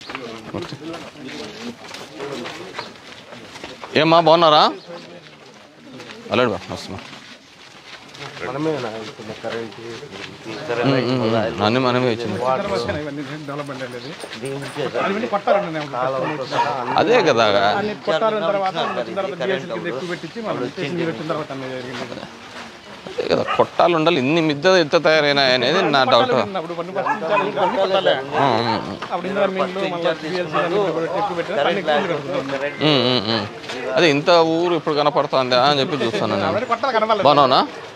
ఏమ్మా బాగున్నారా అలాడు బా వస్తున్నా మనమే ఇప్పుడు కరెంట్ ఉమ్, ఉమ్, ఉమ్. అన్నీ మనమే ఇచ్చింది ఇవన్నీ డెవలప్మెంట్ అనేది దీనికి అవన్నీ కొట్టారండి నేను కాలువలతో సహా అన్ని అదే కదా అన్ని కొట్టారు తర్వాత వచ్చిన తర్వాత డిఎస్ఎల్ కింద ఎక్కువ పెట్టించి మనం స్టేషన్ మీద వచ్చిన తర్వాత అన్నీ జరిగింది అదే కదా కొట్టాలు ఉండాలి ఇన్ని మిద్ద ఎంత తయారైనాయి అనేది నా డౌట్ అప్పుడు కొన్ని పరిస్థితులు అన్ని కొట్టాలే అప్పుడు ఇన్వైర్మెంట్ మళ్ళీ డిఎస్ఎల్ ఎక్కువ పెట్టారు అన్ని ఎక్కువ కడుతుంది అదే ఇంత ఊరు ఇప్పుడు కనపడుతుంది అని చెప్పి చూస్తాను నేను అవన్నీ కొట్టాలి కనవాలి బాగున్నావునా